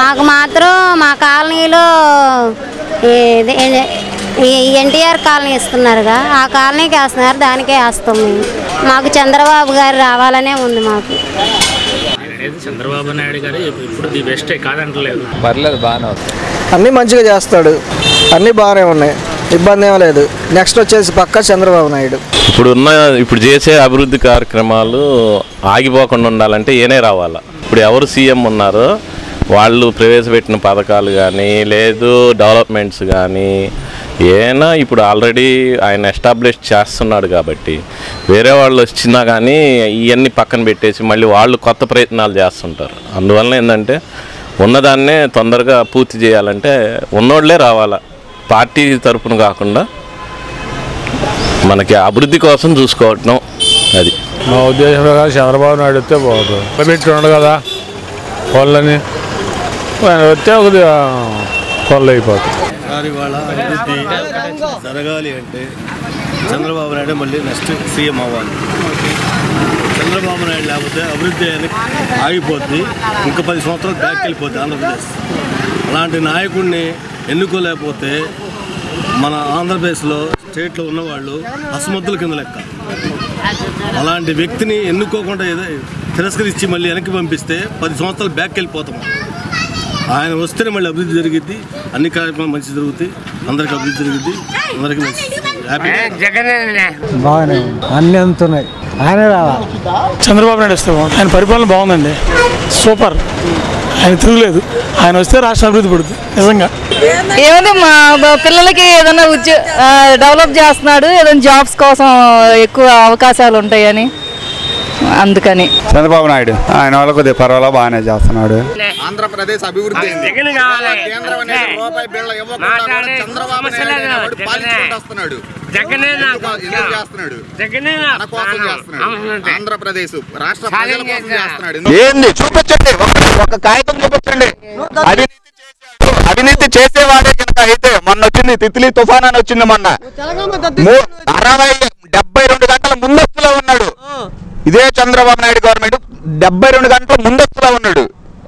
మాకు మాత్రం మా కాలనీలో ఇది- ఈ ఎన్టీఆర్ కాలనీ ఇస్తున్నారుగా ఆ కాలనీకి వేస్తున్నారు దానికే వేస్తాం మేము మాకు చంద్రబాబు గారు రావాలనే ఉంది మాకు అనేది చంద్రబాబు నాయుడు గారు ఇప్పుడు ది బెస్టే కాదంటలేదు పర్లేదు బాగానే అవుతుంది అన్నీ మంచిగా చేస్తాడు అన్నీ బాగానే ఉన్నాయి ఇబ్బంది ఏం లేదు నెక్స్ట్ వచ్చేసి పక్క చంద్రబాబు నాయుడు ఇప్పుడు ఉన్న ఇప్పుడు చేసే అభివృద్ధి కార్యక్రమాలు ఆగిపోకుండా ఉండాలంటే ఏనే రావాలా ఇప్పుడు ఎవరు సీఎం ఉన్నారో వాళ్ళు ప్రవేశపెట్టిన పథకాలు కానీ లేదు డెవలప్మెంట్స్ కానీ ఏనా ఇప్పుడు ఆల్రెడీ ఆయన ఎస్టాబ్లిష్ చేస్తున్నాడు కాబట్టి వేరే వాళ్ళు వచ్చినా కానీ ఇవన్నీ పక్కన పెట్టేసి మళ్ళీ వాళ్ళు కొత్త ప్రయత్నాలు చేస్తుంటారు అందువల్ల ఏంటంటే ఉన్నదాన్నే తొందరగా పూర్తి చేయాలంటే ఉన్నోళ్ళే రావాలా పార్టీ తరపున కాకుండా మనకి అభివృద్ధి కోసం చూసుకోవటం అది మా ఉద్దేశం ప్రకారం చంద్రబాబు నాయుడు వస్తే బాగుంటుంది పెట్టుకున్నాడు కదా వాళ్ళని ఆయన వస్తే కొద్దిగా పనులు అయిపోతాయి సార్ ఇవాళ అభివృద్ధి జరగాలి అంటే చంద్రబాబు నాయుడు మళ్ళీ నెక్స్ట్ సీఎం అవ్వాలి చంద్రబాబు నాయుడు లేకపోతే అభివృద్ధి అనేది ఆగిపోద్ది ఇంకా పది సంవత్సరాలు బ్యాక్ వెళ్ళిపోద్ది ఆంధ్రప్రదేశ్ అలాంటి నాయకుడిని ఎన్నుకోలేకపోతే మన ఆంధ్రప్రదేశ్లో స్టేట్లో ఉన్నవాళ్ళు అసమర్థుల కింద లెక్క అలాంటి వ్యక్తిని ఎన్నుకోకుండా ఏదో తిరస్కరించి మళ్ళీ వెనక్కి పంపిస్తే పది సంవత్సరాలు బ్యాక్ వెళ్ళిపోతాం ఆయన వస్తేనే మళ్ళీ అభివృద్ధి జరిగిద్ది అన్ని కార్యక్రమాలు మంచి జరుగుతాయి అందరికి అభివృద్ధి జరిగిద్ది అందరికి మంచి హ్యాపీ బాగానే అన్నీ అందుతున్నాయి ఆయనే రావాలి చంద్రబాబు నాయుడు వస్తే బాగుంది ఆయన పరిపాలన బాగుందండి సూపర్ ఆయన తిరగలేదు ఆయన వస్తే రాష్ట్రం అభివృద్ధి పడుతుంది నిజంగా ఏముంది మా మా పిల్లలకి ఏదైనా ఉద్యో ఆ, డెవలప్ చేస్తున్నాడు ఏదైనా జాబ్స్ కోసం ఎక్కువ అవకాశాలు ఉంటాయని అందుకని చంద్రబాబు నాయుడు ఆయన వల్ల కొద్దిగా పర్వాలేదు బాగానే చేస్తున్నాడు ఆంధ్రప్రదేశ్ అభివృద్ధి కేంద్రం అనేది రూపాయి బిళ్ళ ఇవ్వకుండా కూడా చంద్రబాబు నాయుడు అనేవాడు పాలించుకుంటూ వస్తున్నాడు ఎందుకు- ఎందుకు చేస్తున్నాడు మన కోసం చేస్తున్నాడు ఆంధ్రప్రదేశ్ రాష్ట్ర ప్రజల కోసం చేస్తున్నాడు ఏంది చూపించండి ఒక- ఒక కాగితం చూపించండి అవినీతి చేశాడు అవినీతి చేసేవాడే కనుక అయితే మొన్న వచ్చింది తిత్లీ తుఫాన్ అని వచ్చింది మొన్న మూ- అరవై డెబ్బై రెండు గంటల ముందస్తులో ఉన్నాడు ఇదే చంద్రబాబు నాయుడు గవర్నమెంట్ డెబ్బై రెండు గంటల ముందస్తులో ఉన్నాడు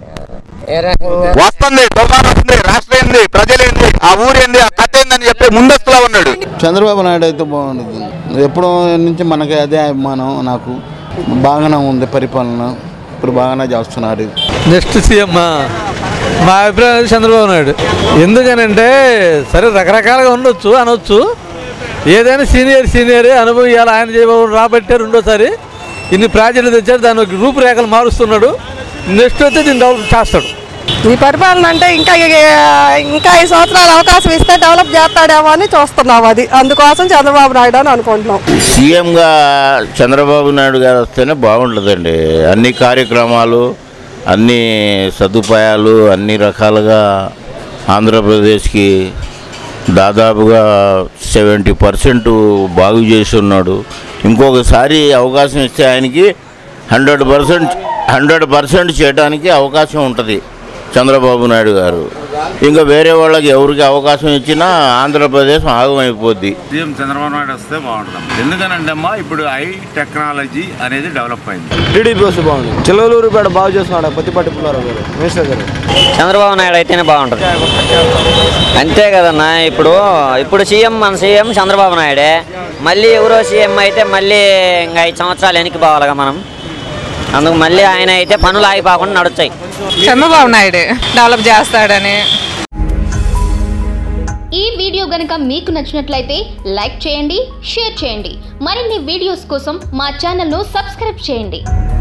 వస్తుంది తుఫాన్ వస్తుంది రాష్ట్రం ఏంది ప్రజలేంది ఆ ఊరేంది ఆ కథ ఏందని చెప్పి ముందస్తులో ఉన్నాడు చంద్రబాబు నాయుడు అయితే బాగుంటుంది ఎప్పుడో నుంచి మనకి అదే అభిమానం నాకు బాగానే ఉంది పరిపాలన ఇప్పుడు బాగానే చేస్తున్నాడు నెక్స్ట్ సీఎం మా అభిప్రాయం చంద్రబాబు నాయుడు ఎందుకనంటే సరే రకరకాలుగా ఉండొచ్చు అనొచ్చు ఏదైనా సీనియర్ సీనియరే అనుభవం ఇవాళ ఆయన చేయబోడు రాబట్టే రెండోసారి ఇన్ని ప్రాజెక్టులు తెచ్చారు దాని ఒక రూపురేఖలు మారుస్తున్నాడు నెక్స్ట్ అయితే దీన్ని డెవలప్ చేస్తాడు ఈ పరిపాలన అంటే ఇంకా ఇంకా ఐదు సంవత్సరాలు అవకాశం ఇస్తే డెవలప్ చేస్తాడేమో అని చూస్తున్నాం అది అందుకోసం చంద్రబాబు నాయుడు అని అనుకుంటున్నాం సీఎంగా చంద్రబాబు నాయుడు గారు వస్తేనే బాగుంటుందండి అన్ని కార్యక్రమాలు అన్ని సదుపాయాలు అన్ని రకాలుగా ఆంధ్రప్రదేశ్కి దాదాపుగా సెవెంటీ పర్సెంట్ బాగు చేసి ఉన్నాడు ఇంకొకసారి అవకాశం ఇస్తే ఆయనకి హండ్రెడ్ పర్సెంట్ హండ్రెడ్ పర్సెంట్ చేయడానికి అవకాశం ఉంటుంది చంద్రబాబు నాయుడు గారు ఇంకా వేరే వాళ్ళకి ఎవరికి అవకాశం ఇచ్చినా ఆంధ్రప్రదేశ్ ఆగమైపోద్ది సీఎం చంద్రబాబు నాయుడు వస్తే బాగుంటుంది ఎందుకనంటే అమ్మా ఇప్పుడు హై టెక్నాలజీ అనేది డెవలప్ అయింది టీడీపీ వస్తే బాగుంది చిల్లలూరు పేడ బాగా చేస్తున్నాడు పత్తిపట్టి పుల్లారావు గారు మినిస్టర్ గారు చంద్రబాబు నాయుడు అయితేనే బాగుంటుంది అంతే కదన్నా ఇప్పుడు ఇప్పుడు సీఎం మన సీఎం చంద్రబాబు నాయుడే మళ్ళీ ఎవరో సీఎం అయితే మళ్ళీ ఇంకా ఐదు సంవత్సరాలు వెనక్కి పోవాలిగా మనం అందుకు మళ్ళీ ఆయన అయితే పనులు ఆగిపోకుండా నడుస్తాయి చంద్రబాబు నాయుడు డెవలప్ చేస్తాడని ఈ వీడియో గనుక మీకు నచ్చినట్లయితే లైక్ చేయండి షేర్ చేయండి మరిన్ని వీడియోస్ కోసం మా ఛానల్ను సబ్స్క్రైబ్ చేయండి